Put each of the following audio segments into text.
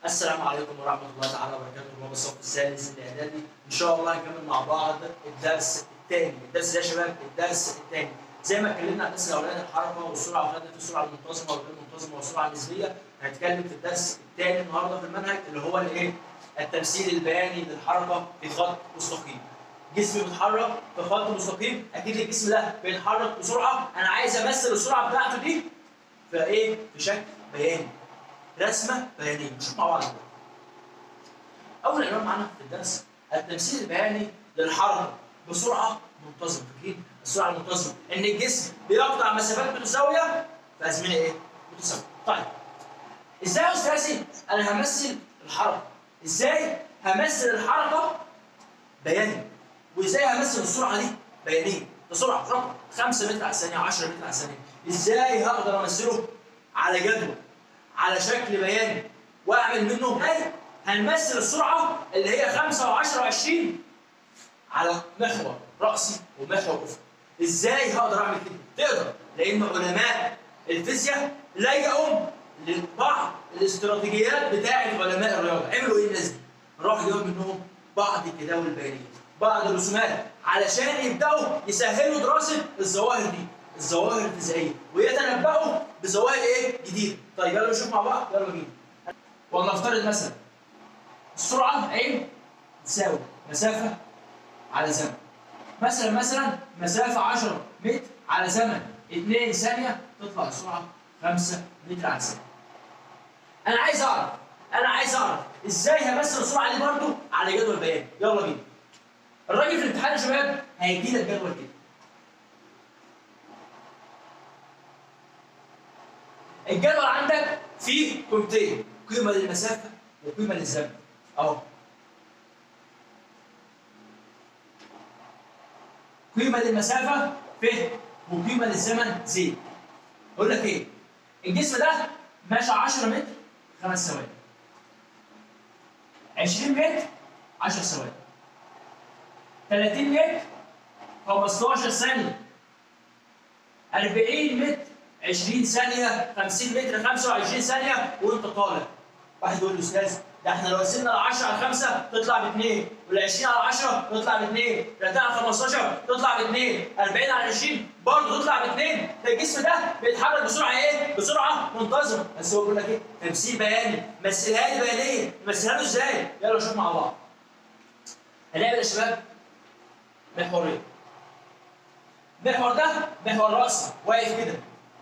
السلام عليكم ورحمة الله تعالى وبركاته طلاب الصف الثالث الإعدادي إن شاء الله هنكمل مع بعض الدرس الثاني الدرس ده يا شباب الدرس الثاني زي ما اتكلمنا عن الدرس الأولاني الحركة والسرعة وخدنا في السرعة المنتظمة والغير منتظمة والسرعة النسبية هنتكلم في الدرس الثاني النهارده في المنهج اللي هو الإيه؟ التمثيل البياني للحركة في خط مستقيم جسم بيتحرك في خط مستقيم اكيد الجسم ده بيتحرك بسرعه انا عايز امثل السرعه بتاعته دي في ايه في شكل بياني رسمه بيانيه نشوف مع بعض دلوقتي. اول عنوان معانا في الدرس التمثيل البياني للحركه بسرعه منتظمه فاكرين السرعه المنتظمه ان الجسم بيقطع مسافات متساويه في ازمنه ايه متساويه طيب ازاي يا استاذي انا همثل الحركه ازاي همثل الحركه بياني وازاي همثل السرعه دي بيانيه ده سرعه رقم 5 متر على الثانيه 10 متر على الثانيه ازاي هقدر امثله على جدول على شكل بياني واعمل منه هاي هنمثل السرعه اللي هي 5 و10 و20 على محور راسي ومحور افقي ازاي هقدر اعمل كده تقدر لان علماء الفيزياء لجأوا لبعض الاستراتيجيات بتاعه علماء الرياضه عملوا ايه الناس دي راحوا جابوا منهم بعض الجداول البيانيه بعض الرسومات علشان يبداوا يسهلوا دراسه الظواهر دي الظواهر الفيزيائيه ويتنبؤوا بظواهر ايه جديده طيب يلا نشوف مع بعض يلا بينا ولنفترض مثلا السرعه عين تساوي مسافه على زمن مثلا مثلا مسافه 10 متر على زمن 2 ثانيه تطلع السرعه 5 متر على ثانيه انا عايز اعرف انا عايز اعرف ازاي همثل السرعه دي برضو على جدول بياني يلا بينا الراجل في الامتحان يا شباب هيدي لك جدول كده الجدول عندك فيه قيمتين قيمه للمسافه وقيمه للزمن اهو قيمه للمسافه ف وقيمه للزمن ز اقول لك ايه الجسم ده ماشي 10 متر خمس ثواني 20 متر 10 ثواني 30 متر 15 ثانية 40 متر 20 ثانية 50 متر 25 ثانية وانت طالع واحد يقول له استاذ ده احنا لو قسمنا ال 10 على 5 تطلع ب 2 وال 20 على 10 تطلع ب 2 30 على 15 تطلع ب 2 40 على 20 برضه تطلع ب 2 ده الجسم ده بيتحرك بسرعه ايه؟ بسرعه منتظمه بس هو بيقول لك ايه؟ تمثيل بياني مثلها لي بيانيه مثلها له ازاي؟ يلا نشوف مع بعض هنعمل يا شباب محورين المحور ده محور راسي واقف كده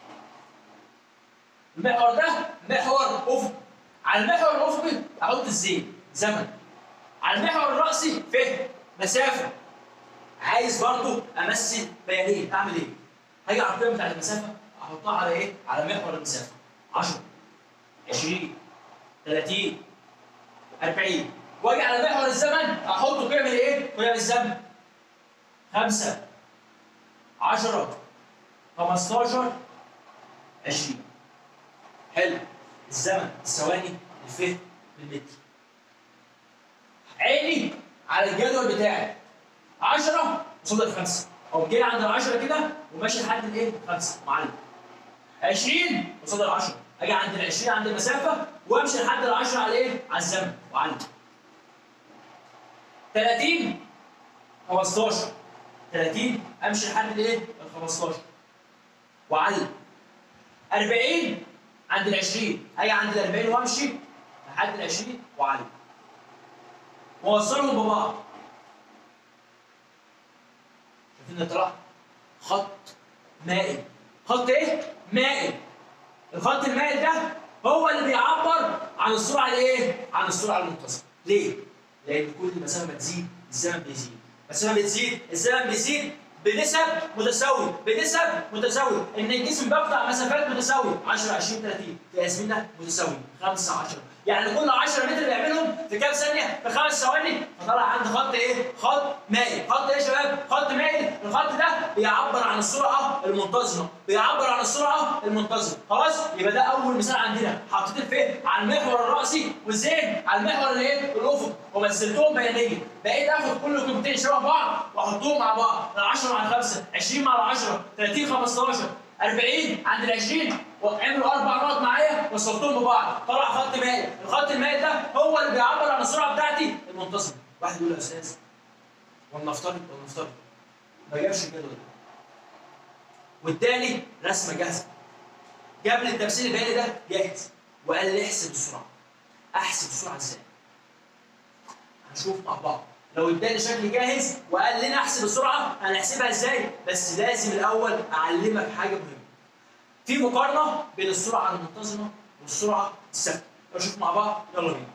المحور ده محور افقي على المحور الافقي احط الزين زمن على المحور الراسي ف مسافه عايز برضو امثل بيانين اعمل ايه؟ هاجي على القيم بتاعت المسافه احطها على ايه؟ على محور المسافه 10 20 30 40 واجي على محور الزمن احط قيم الايه؟ قيم الزمن 5 10 15 20 حلو الزمن الثواني الفهم بالمتر عيني على الجدول بتاعي 10 وصلت 5 او جاي عند ال 10 كده وماشي لحد الايه 5 معلم 20 وصلت ال 10 اجي عند ال 20 عند المسافه وامشي لحد ال 10 على ايه على الزمن وعلم 30 15 30 امشي لحد الايه؟ ال 15 واعلم 40 عند ال 20 اجي عند ال 40 وامشي لحد ال 20 واعلم واوصلهم ببعض شايفين طلع خط مائل خط ايه؟ مائل الخط المائل ده هو اللي بيعبر عن السرعه الايه؟ عن السرعه المنتظمه ليه؟ لان كل مسافه ما تزيد الزمن بيزيد المسافه بتزيد الزمن بيزيد بنسب متساويه بنسب متساويه ان الجسم بيقطع مسافات متساويه 10 20 30 في ازمنه متساويه 5 10 يعني كل 10 متر بيعملهم في كام ثانيه في خمس ثواني فطلع عندي خط ايه خط مائل خط ايه يا شباب خط مائل الخط ده بيعبر عن السرعه المنتظمه بيعبر عن السرعه المنتظمه خلاص يبقى ده اول مثال عندنا حطيت الفهم على المحور الراسي والزين على المحور الايه الافق ومثلتهم بيانيا بقيت اخد كل قيمتين شبه بعض واحطهم مع بعض ال 10 مع 5 20 مع 10 30 15 40 عند ال 20 وعملوا اربع نقط معايا وصلتهم ببعض طلع خط مائل الخط المائل ده منتظمه واحد يقول يا استاذ ولنفترض ولنفترض ما جابش الجدول ده والتاني رسمه جاهزه جاب لي التمثيل البياني ده جاهز وقال لي احسب السرعه احسب السرعه ازاي؟ هنشوف مع بعض لو اداني شكل جاهز وقال لنا احسب السرعه هنحسبها ازاي؟ بس لازم الاول اعلمك حاجه مهمه. في مقارنه بين السرعه المنتظمه والسرعه الثابته. نشوف مع بعض يلا بينا.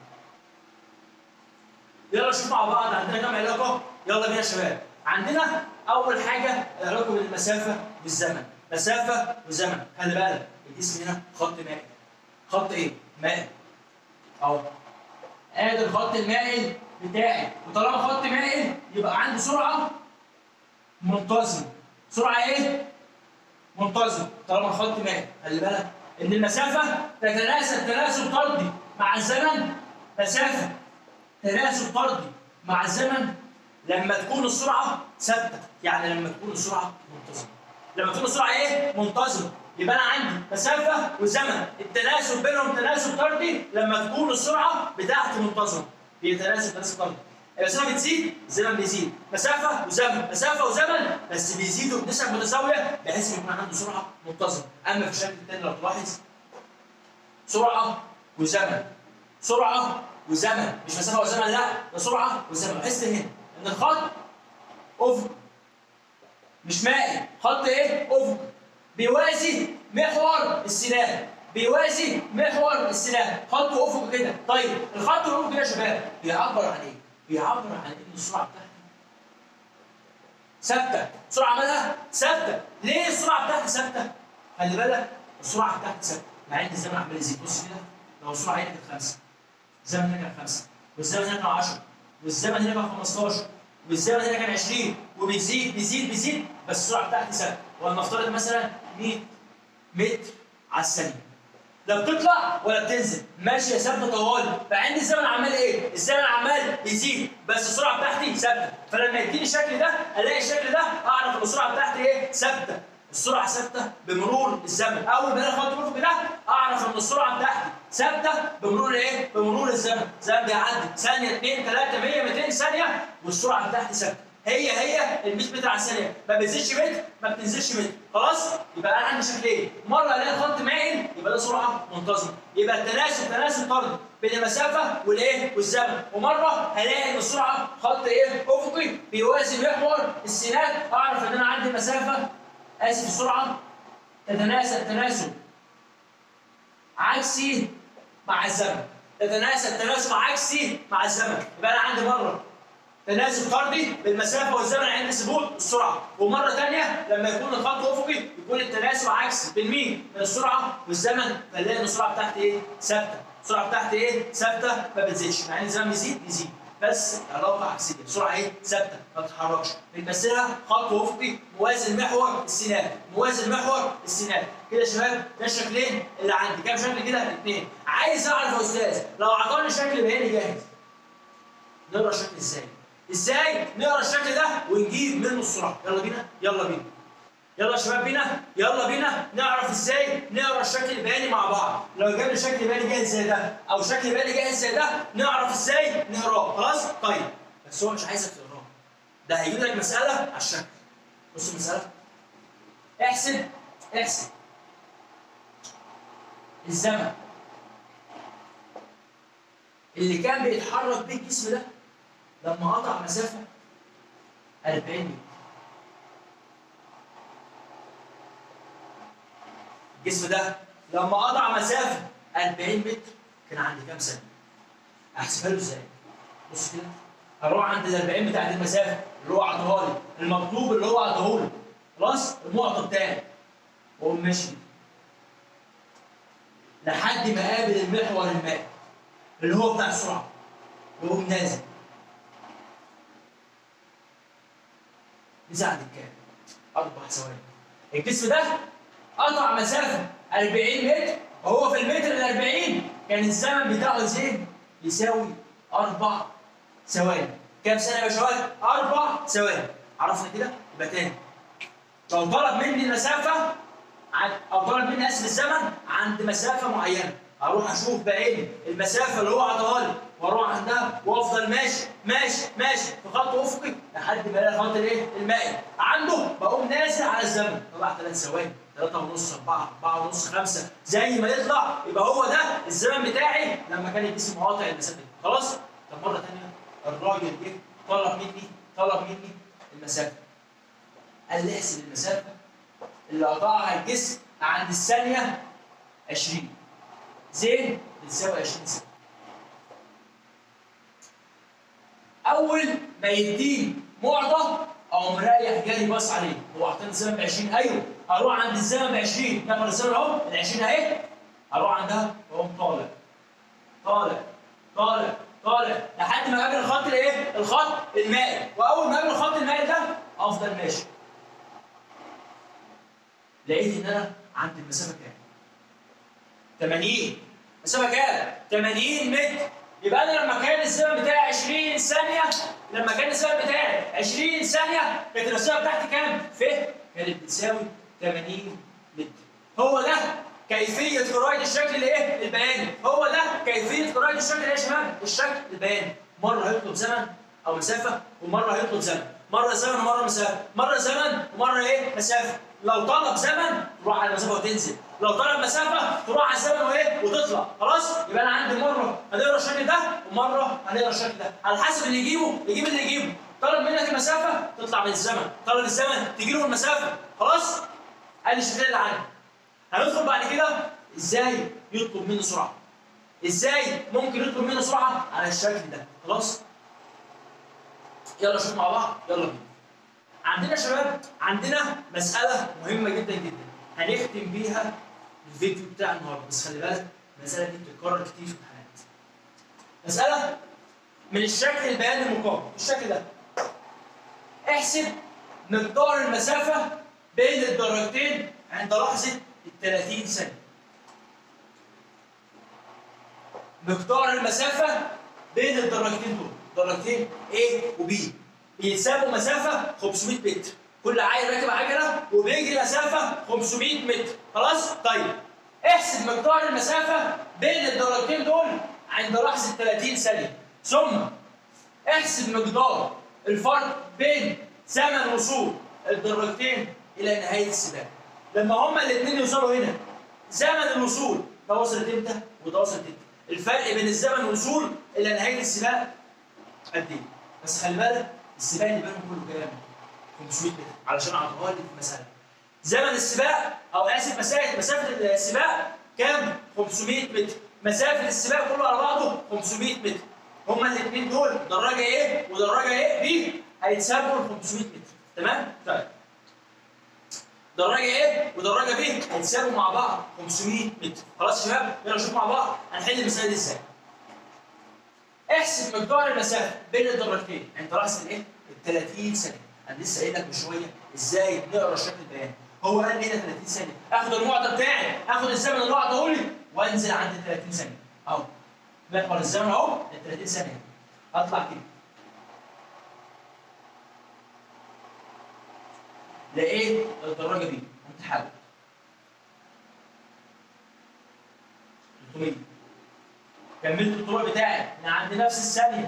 يلا نشوف مع بعض عندنا كام علاقه؟ يلا بينا يا شباب. عندنا اول حاجه العلاقه بين المسافه والزمن. مسافه وزمن، خلي بالك الجسم هنا خط مائل. خط ايه؟ مائل. اهو. ادي الخط المائل بتاعي وطالما خط مائل يبقى عندي سرعه منتظمه سرعه ايه منتظمه طالما الخط مائل خلي بالك ان المسافه تتناسب تناسب طردي مع الزمن مسافه تناسب طردي مع الزمن لما تكون السرعه ثابته يعني لما تكون السرعه منتظمه لما تكون السرعه ايه منتظمه يبقى انا عندي مسافه وزمن التناسب بينهم تناسب طردي لما تكون السرعه بتاعتي منتظمه هي تناسب تناسب طردي المسافه بتزيد الزمن بيزيد مسافه وزمن مسافه وزمن بس بيزيدوا بنسب متساويه بحيث يكون عنده سرعه منتظمه اما في الشكل الثاني لو تلاحظ سرعه وزمن سرعه وزمن مش مسافه وزمن لا ده سرعه وزمن لاحظت هنا ان الخط افق مش مائي خط ايه افق بيوازي محور السلاح بيوازي محور السلاح خط افق كده طيب الخط الافق ده يا شباب بيعبر عن ايه بيعبر عن ان السرعه بتاعتي ثابته السرعه مالها ثابته ليه السرعه بتاعتي ثابته خلي بالك السرعه بتاعتي ثابته مع ان الزمن عمال يزيد بص كده لو السرعه هنا كانت 5 الزمن هنا كان 5 والزمن هنا كان 10 والزمن هنا كان 15 والزمن هنا كان 20 وبيزيد بيزيد بيزيد بس السرعه بتاعتي ثابته ولنفترض مثلا 100 متر على الثانيه لا بتطلع ولا بتنزل ماشيه ثابته طوال فعندي الزمن عمال ايه؟ الزمن عمال بيزيد بس السرعه بتاعتي ثابته فلما يديني الشكل ده الاقي الشكل ده اعرف ان السرعه بتاعتي ايه؟ ثابته السرعه ثابته بمرور الزمن اول ما الاقي خط الافق ده اعرف ان السرعه بتاعتي ثابته بمرور ايه؟ بمرور الزمن الزمن بيعدي ثانيه 2 3 100 200 ثانيه والسرعه بتاعتي ثابته هي هي ال 100 متر على الثانيه ما بتزيدش متر ما بتنزلش متر خلاص يبقى انا عندي شكلين مره الاقي خط مائل يبقى ده سرعه منتظمه يبقى التناسب تناسب طردي بين المسافه والايه والزمن ومره هلاقي ان السرعه خط ايه افقي بيوازي محور السينات اعرف ان انا عندي مسافه اسف السرعه تتناسب تناسب عكسي مع الزمن تتناسب تناسب عكسي مع الزمن يبقى انا عندي مره تناسب طردي بالمسافه والزمن عند ثبوت السرعه ومره ثانيه لما يكون الخط افقي يكون التناسب عكسي بين مين؟ بين السرعه والزمن فنلاقي ان السرعه بتاعتي ايه؟ ثابته السرعه بتاعتي ايه؟ ثابته ما بتزيدش مع ان الزمن بيزيد بيزيد بس علاقه عكسيه السرعه ايه؟ ثابته ما بتتحركش بنمثلها خط افقي موازي لمحور السينات موازي لمحور السينات كده يا شباب ده الشكلين اللي عندي كام شكل كده؟ اثنين عايز اعرف يا استاذ لو اعطاني شكل بياني جاهز نقرا الشكل ازاي؟ ازاي نقرا الشكل ده ونجيب منه السرعه يلا بينا يلا بينا يلا يا شباب بينا يلا بينا نعرف ازاي نقرا الشكل البياني مع بعض لو جبنا شكل بياني جاهز زي ده او شكل بياني جاهز زي ده نعرف ازاي نقراه خلاص طيب بس هو مش عايزك تقراه ده هيجيب لك مساله على الشكل بص المساله احسب احسب الزمن اللي كان بيتحرك بيه الجسم ده لما قطع مسافة 40 متر الجسم ده لما قطع مسافة 40 متر كان عند كام ثانية؟ أحسبها له إزاي؟ بص كده هروح عند ال 40 بتاعت المسافة اللي هو عطاها لي المطلوب اللي هو عطاه لي خلاص المعطى بتاعي وأقوم ماشي لحد ما قابل المحور المائي اللي هو بتاع السرعة وأقوم نازل مساعد كام؟ أربع ثواني. الجسم ده قطع مسافة 40 متر وهو في المتر ال 40 كان الزمن بتاعه زين يساوي أربع ثواني. كام ثانية يا باشوات؟ أربع ثواني. عرفنا كده؟ يبقى تاني. لو طلب مني المسافة عن- أو طلب مني آسف الزمن عند مسافة معينة اروح اشوف بعيني المسافه اللي هو عطاها لي واروح عندها وافضل ماشي ماشي ماشي في خط افقي لحد ما الاقي الخط الايه؟ المائي عنده بقوم نازل على الزمن طلع ثلاث ثواني ثلاثة ونص أربعة أربعة ونص خمسة زي ما يطلع يبقى هو ده الزمن بتاعي لما كان الجسم قاطع المسافة دي خلاص؟ طب مرة ثانية الراجل جه طلب مني طلب مني المسافة قال لي احسب المسافة اللي قطعها الجسم عند الثانية 20 زين بتساوي 20 ثانية أول ما يديني معطى أو مريح جالي باص عليه هو أعطاني الزمن ب 20 أيوه هروح عند الزمن ب 20 ناخد الزمن أهو ال 20 أهي هروح عندها وأقوم طالع طالع طالع طالع لحد ما اقابل الخط الايه؟ الخط المائي واول ما اقابل الخط المائي ده افضل ماشي لقيت ان انا عند المسافه كام؟ 80 مسافه كام؟ 80 متر يبقى انا لما كان الزمن بتاعي 20 ثانيه لما كان الزمن بتاعي 20 ثانيه كانت المسافه بتاعتي كام؟ ف كانت بتساوي 80 متر هو ده كيفية قراءة الشكل الايه؟ البياني، هو ده كيفية قراءة الشكل ايه يا شباب؟ الشكل البياني، مرة هيطلب زمن أو مسافة ومرة هيطلب زمن، مرة زمن ومرة مسافة، مرة زمن ومرة ايه؟ مسافة، لو طلب زمن تروح على المسافة وتنزل، لو طلب مسافة تروح على الزمن وايه؟ وتطلع، خلاص؟ يبقى أنا عندي مرة هنقرا الشكل ده ومرة هنقرا الشكل ده، على حسب اللي يجيبه يجيب اللي يجيبه، طلب منك المسافة تطلع من الزمن، طلب الزمن تجي له المسافة، خلاص؟ ادي الشكل اللي عندي. هندخل بعد كده ازاي يطلب مني سرعه ازاي ممكن يطلب مني سرعه على الشكل ده خلاص يلا نشوف مع بعض يلا بينا عندنا يا شباب عندنا مساله مهمه جدا جدا هنختم بيها الفيديو بتاع النهارده بس خلي بالك المساله دي بتتكرر كتير في الامتحانات مساله من الشكل البياني المقابل الشكل ده احسب مقدار المسافه بين الدرجتين عند لحظه ال 30 ثانية. مقدار المسافة بين الدرجتين دول، درجتين A و B بيتساووا مسافة 500 متر، كل عيل راكب عجلة وبيجري مسافة 500 متر، خلاص؟ طيب احسب مقدار المسافة بين الدرجتين دول عند لحظة 30 ثانية، ثم احسب مقدار الفرق بين زمن وصول الدرجتين إلى نهاية السباق. لما هما الاثنين يوصلوا هنا زمن الوصول ده وصلت امتى وده وصلت امتى الفرق بين الزمن والوصول الى نهايه السباق قد ايه بس خلي بالك السباق اللي بينهم كله كام 500 متر علشان اعطوها لي في المساله زمن السباق او اسف مسافه مسافه السباق كام 500 متر مسافه السباق كله على بعضه 500 متر هما الاثنين دول دراجه ايه ودراجه ايه بي هيتسابقوا ال 500 متر تمام طيب دراجه ايه ودراجه بي هيتساووا مع بعض 500 متر خلاص يا شباب يلا نشوف مع بعض هنحل المساله دي ازاي احسب مقدار المسافه بين الدراجتين انت راسل ايه ال 30 ثانيه انا لسه قايل لك من شويه ازاي نقرا الشكل البياني هو قال لي هنا 30 ثانيه اخد المعطى بتاعي اخد الزمن اللي هو عطاه لي وانزل عند ال 30 ثانيه اهو محور الزمن اهو ال 30 ثانيه اطلع كده لقيت الدراجه دي قمت حاول 300 كملت الطرق بتاعي من عند نفس الثانيه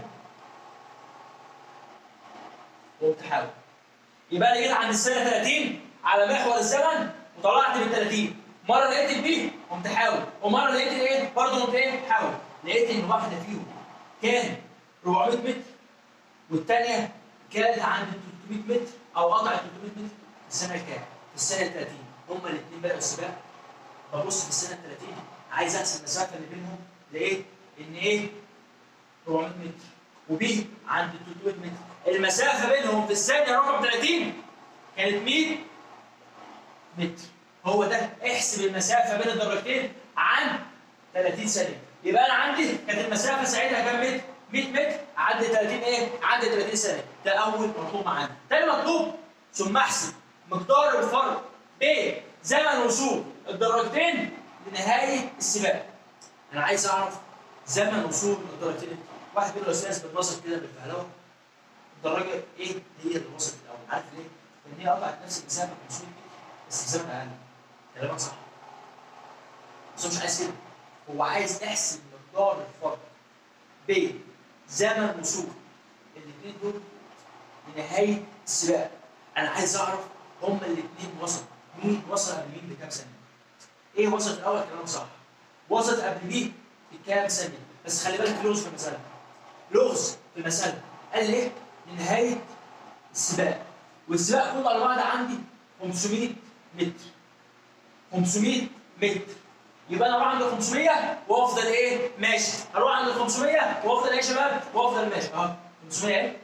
قمت حاول يبقى انا جيت عند الثانيه 30 على محور الزمن وطلعت من 30 مره لقيت البي قمت حاول ومره لقيت الايه برضه قمت ايه حاول لقيت ان واحده فيهم كان 400 متر والثانيه كانت عند 300 متر او قطعت 300 متر في السنه الكام؟ في السنه ال 30 هما الاثنين بداوا السباق ببص في السنه ال 30 عايز احسب المسافه اللي بينهم لقيت ان ايه 400 متر وبي عند 300 متر المسافه بينهم في الثانيه رقم 30 كانت 100 متر هو ده احسب المسافه بين الدرجتين عن 30 ثانيه يبقى انا عندي كانت المسافه ساعتها كام متر؟ 100 متر عد 30 ايه؟ عد 30 ثانيه ده اول مطلوب معانا تاني مطلوب ثم احسب مقدار الفرق بين زمن وصول الدرجتين لنهايه السباق انا عايز اعرف زمن وصول الدرجتين واحد بيقول له يا استاذ بتبسط كده بالفهلوه الدرجه ايه هي اللي وصلت الاول عارف ليه؟ لان هي قطعت نفس المسافه 500 متر بس في زمن اقل كلامك صح بس هو مش عايز كده هو عايز احسب مقدار الفرق بين زمن وصول الاثنين دول لنهايه السباق انا عايز اعرف هما الاثنين وصلوا مين وصل قبل مين بكام ثانيه ايه وصل الاول كلام صح وصلت قبل دي بكام ثانيه بس خلي بالك في لغز في المساله لغز في المساله قال لي ايه لنهايه السباق والسباق كله على بعض عندي 500 متر 500 متر يبقى انا اروح عند 500 وافضل ايه ماشي اروح عند 500 وافضل ايه يا شباب وافضل ماشي اهو 500 ايه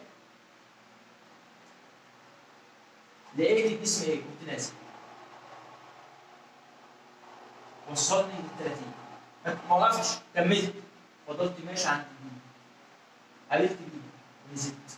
لقيت الجسم ايه كنت نازل وصلني لل 30 ما وقفتش كملت فضلت ماشي عند اليمين قابلت اليمين نزلت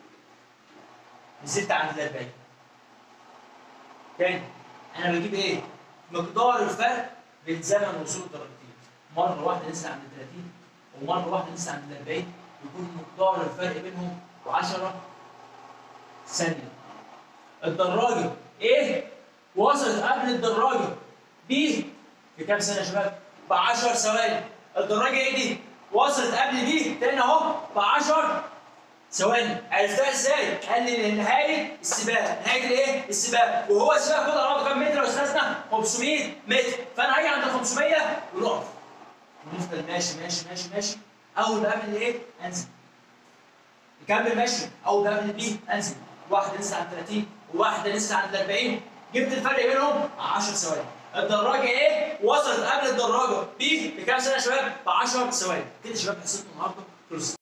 نزلت عند ال 40 تاني انا بجيب ايه؟ مقدار الفرق بين زمن وصول الدرجتين مره واحده نزل عند ال 30 ومره واحده نزل عند ال 40 يكون مقدار الفرق بينهم 10 ثانيه الدراجه ايه؟ وصلت قبل الدراجه بي في كام ثانيه يا شباب؟ ب 10 ثواني الدراجه ايه دي؟ وصلت قبل دي تاني اهو ب 10 ثواني عرفتها ازاي؟ قال لي نهايه السباق نهايه الايه؟ السباق وهو السباق كله على بعضه كام متر يا استاذنا؟ 500 متر فانا هاجي عند 500 ونقف ونفضل ماشي ماشي ماشي ماشي اول ما اقابل الايه؟ انزل نكمل ماشي اول ما اقابل بي انزل واحده نزل عند 30 وواحده نزل عند 40 جبت الفرق بينهم 10 ثواني الدراجه ايه؟ وصلت قبل الدراجه بي بكام ثانيه يا شباب؟ ب 10 ثواني كده يا شباب حصتنا النهارده خلصت